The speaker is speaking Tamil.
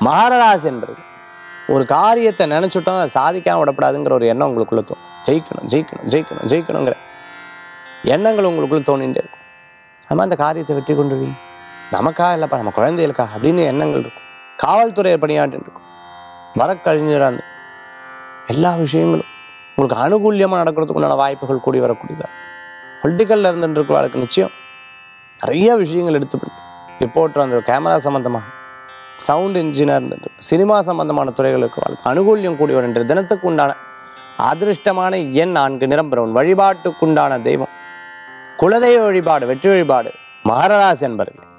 மகரராசி என்பது ஒரு காரியத்தை நினைச்சுட்டோம் அதை சாதிக்காம விடப்படாதுங்கிற ஒரு எண்ணம் உங்களுக்குள்ள தோணும் ஜெயிக்கணும் ஜெயிக்கணும் ஜெயிக்கணும் ஜெயிக்கணுங்கிற எண்ணங்கள் உங்களுக்குள்ள தோணிகிட்டே இருக்கும் அது மாதிரி அந்த காரியத்தை வெற்றி கொண்டுருவீங்க நமக்கா இல்லைப்பா நம்ம குழந்தைகளுக்கா அப்படின்னு எண்ணங்கள் இருக்கும் காவல்துறையை பணியாற்றி இருக்கும் வரக்கழிஞராக எல்லா விஷயங்களும் உங்களுக்கு அனுகூல்யமாக நடக்கிறதுக்கு உண்டான வாய்ப்புகள் கூடி வரக்கூடியதா பொலிட்டிக்கலில் இருந்துட்டு இருக்கிறவர்களுக்கு நிச்சயம் நிறைய விஷயங்கள் எடுத்து ரிப்போர்ட்டர் அந்த கேமரா சம்மந்தமாக சவுண்ட் இன்ஜினியர் இருந்துட்டு சினிமா சம்பந்தமான துறைகள் இருக்கிறவர்களுக்கு அனுகூல்யம் கூடி வரும் இன்றைய தினத்துக்கு உண்டான அதிர்ஷ்டமான எண் நான்கு நிறம் பிரவுன் வழிபாட்டுக்குண்டான தெய்வம் குலதெய்வ வழிபாடு வெற்றி வழிபாடு மகரராசி என்பர்கள்